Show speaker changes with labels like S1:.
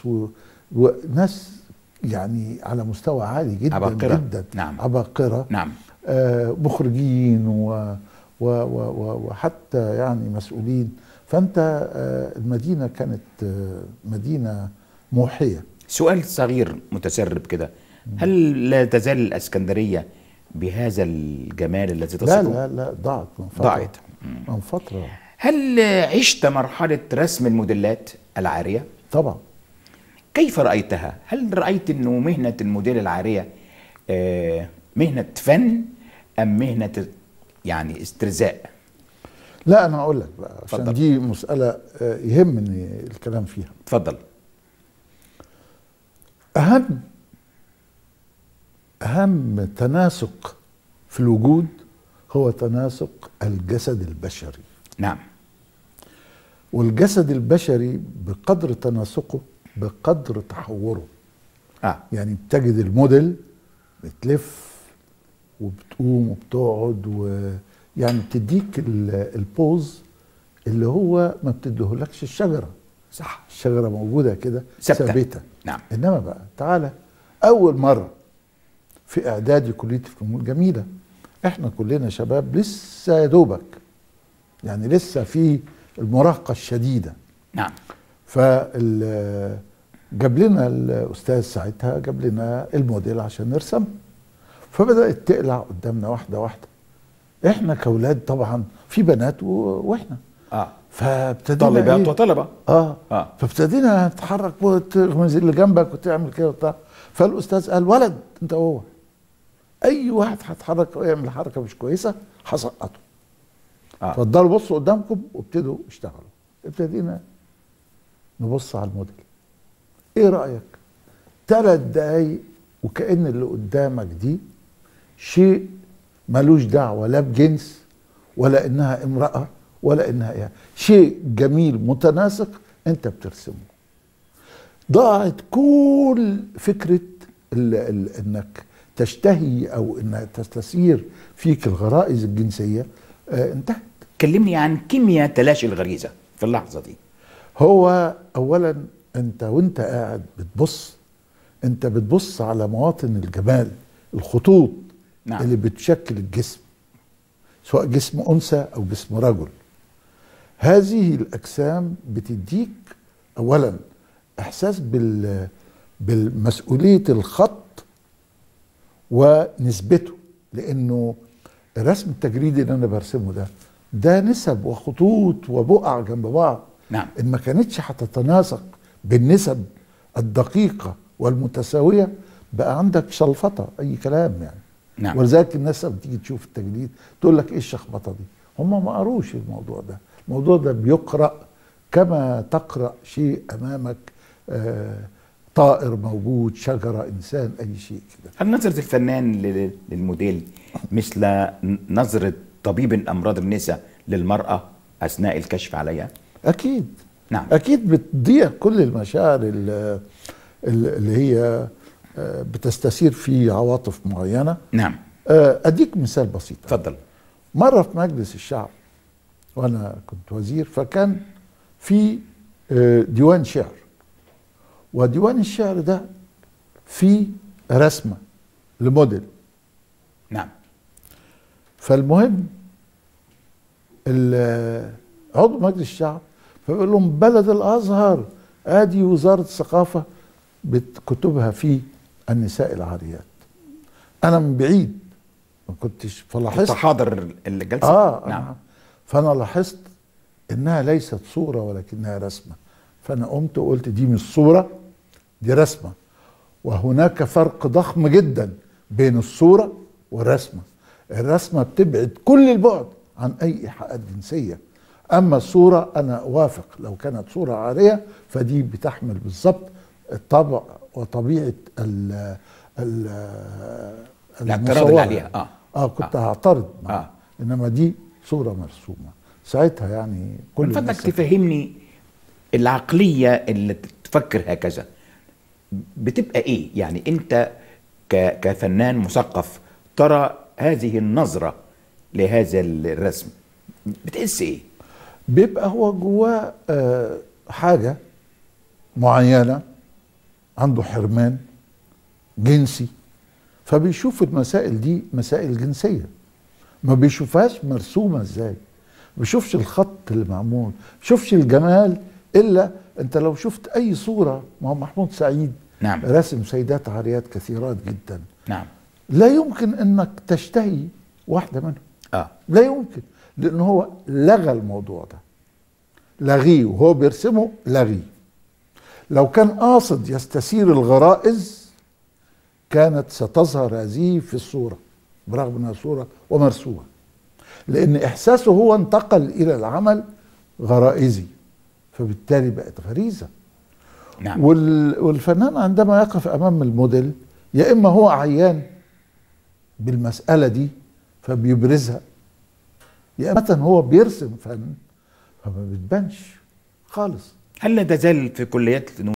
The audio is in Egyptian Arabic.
S1: مهندس و... وناس يعني على مستوى عالي جدا
S2: عباقرة.
S1: جدا
S2: نعم.
S1: عباقرة
S2: نعم
S1: آه مخرجين و... و... و... و... وحتى يعني مسؤولين فانت آه المدينه كانت آه مدينه موحيه
S2: سؤال صغير متسرب كده هل لا تزال الاسكندريه بهذا الجمال الذي تصفه
S1: لا لا لا ضاعت من فتره
S2: ضاعت
S1: من فتره
S2: هل عشت مرحله رسم الموديلات العاريه
S1: طبعا
S2: كيف رايتها هل رايت انه مهنه الموديل العاريه آه، مهنه فن ام مهنه يعني استرزاق
S1: لا انا اقول لك بقى عشان
S2: اتفضل.
S1: دي مساله آه، يهمني الكلام فيها
S2: اتفضل
S1: اهم اهم تناسق في الوجود هو تناسق الجسد البشري
S2: نعم
S1: والجسد البشري بقدر تناسقه بقدر تحوره
S2: اه
S1: يعني بتجد الموديل بتلف وبتقوم وبتقعد ويعني بتديك ال- البوز اللي هو ما بتديهولكش الشجره
S2: صح
S1: الشجره موجوده كده
S2: ثابتة.
S1: ثابته
S2: نعم
S1: انما بقى تعالى اول مره في اعدادي كليه الفنون الجميله احنا كلنا شباب لسه يا دوبك يعني لسه في المراهقه الشديده
S2: نعم
S1: فال جاب لنا الاستاذ ساعتها جاب لنا الموديل عشان نرسم فبدات تقلع قدامنا واحده واحده احنا كاولاد طبعا في بنات و... واحنا
S2: اه
S1: فابتدينا
S2: طالبات
S1: إيه؟
S2: وطلبه
S1: اه
S2: آه.
S1: فابتدينا نتحرك وتغمز اللي جنبك وتعمل كده وبتاع فالاستاذ قال ولد انت وهو اي واحد هيتحرك ويعمل حركه مش كويسه هسقطه
S2: اه
S1: اتفضلوا بصوا قدامكم وابتدوا اشتغلوا ابتدينا نبص على الموديل ايه رايك ثلاث دقايق وكأن اللي قدامك دي شيء ملوش دعوه لا بجنس ولا انها امراه ولا انها إيه شيء جميل متناسق انت بترسمه ضاعت كل فكره ال ال انك تشتهي او انها تستثير فيك الغرائز الجنسيه آه انتهت
S2: كلمني عن كيمياء تلاشي الغريزه في اللحظه دي
S1: هو اولا انت وانت قاعد بتبص انت بتبص على مواطن الجمال الخطوط
S2: نعم.
S1: اللي بتشكل الجسم سواء جسم انثى او جسم رجل هذه الاجسام بتديك اولا احساس بال بالمسؤوليه الخط ونسبته لانه الرسم التجريدي اللي انا برسمه ده ده نسب وخطوط وبقع جنب بعض
S2: نعم
S1: ان ما كانتش هتتناسق بالنسب الدقيقه والمتساويه بقى عندك شلفطه اي كلام يعني
S2: نعم.
S1: ولذلك الناس لما تيجي تشوف التجديد تقول لك ايه الشخبطه دي هم ما قروش الموضوع ده الموضوع ده بيقرا كما تقرا شيء امامك آه طائر موجود شجره انسان اي شيء كده
S2: هل نظرة الفنان لل- للموديل مثل نظرة طبيب أمراض النساء للمرأة أثناء الكشف عليها؟
S1: اكيد
S2: نعم
S1: اكيد بتضيع كل المشاعر ال- ال- اللي هي آه، بتستثير في عواطف معينه
S2: نعم
S1: آه، اديك مثال بسيط
S2: تفضل
S1: مره في مجلس الشعب وانا كنت وزير فكان في آه، ديوان شعر وديوان الشعر ده فيه رسمه لموديل
S2: نعم
S1: فالمهم ال- عضو مجلس الشعب فبيقول لهم بلد الازهر ادي وزاره الثقافه بت- كتبها في النساء العاريات انا من بعيد ما كنتش
S2: كنت
S1: فلاحظت
S2: حاضر الجلسة؟
S1: اه
S2: نعم
S1: نعم فانا لاحظت انها ليست صوره ولكنها رسمه فانا قمت وقلت دي مش صوره دي رسمه وهناك فرق ضخم جدا بين الصوره والرسمه الرسمه بتبعد كل البعد عن اي ايحاءات جنسيه اما الصوره انا اوافق لو كانت صوره عاريه فدي بتحمل بالظبط الطبع وطبيعه ال ال
S2: الاعتراض اللي
S1: المصورة.
S2: عليها اه
S1: اه كنت هعترض معاه
S2: آه.
S1: انما دي صوره مرسومه ساعتها يعني كل
S2: من فضلك
S1: الناس-
S2: تفهمني العقلية اللي تفكر هكذا بتبقى ايه؟ يعني انت ك- كفنان مثقف ترى هذه النظرة لهذا الرسم بتحس ايه؟
S1: بيبقى هو جواه آه حاجه معينه عنده حرمان جنسي فبيشوف المسائل دي مسائل جنسيه ما بيشوفهاش مرسومه ازاي ما بيشوفش الخط اللي معمول ما بيشوفش الجمال الا انت لو شفت اي صوره ما هو محمود سعيد
S2: نعم.
S1: راسم سيدات عاريات كثيرات جدا
S2: نعم
S1: لا يمكن انك تشتهي واحده منهم
S2: اه
S1: لا يمكن لان هو لغى الموضوع ده لغيه وهو بيرسمه لغيه لو كان قاصد يستثير الغرائز كانت ستظهر هذه في الصوره برغم انها صوره ومرسومه لان احساسه هو انتقل الى العمل غرائزي فبالتالي بقت غريزه
S2: نعم
S1: وال- والفنان عندما يقف امام الموديل يا اما هو عيان بالمساله دي فبيبرزها يا اما هو بيرسم فن فما بتبانش خالص
S2: هل لا تزال في كليات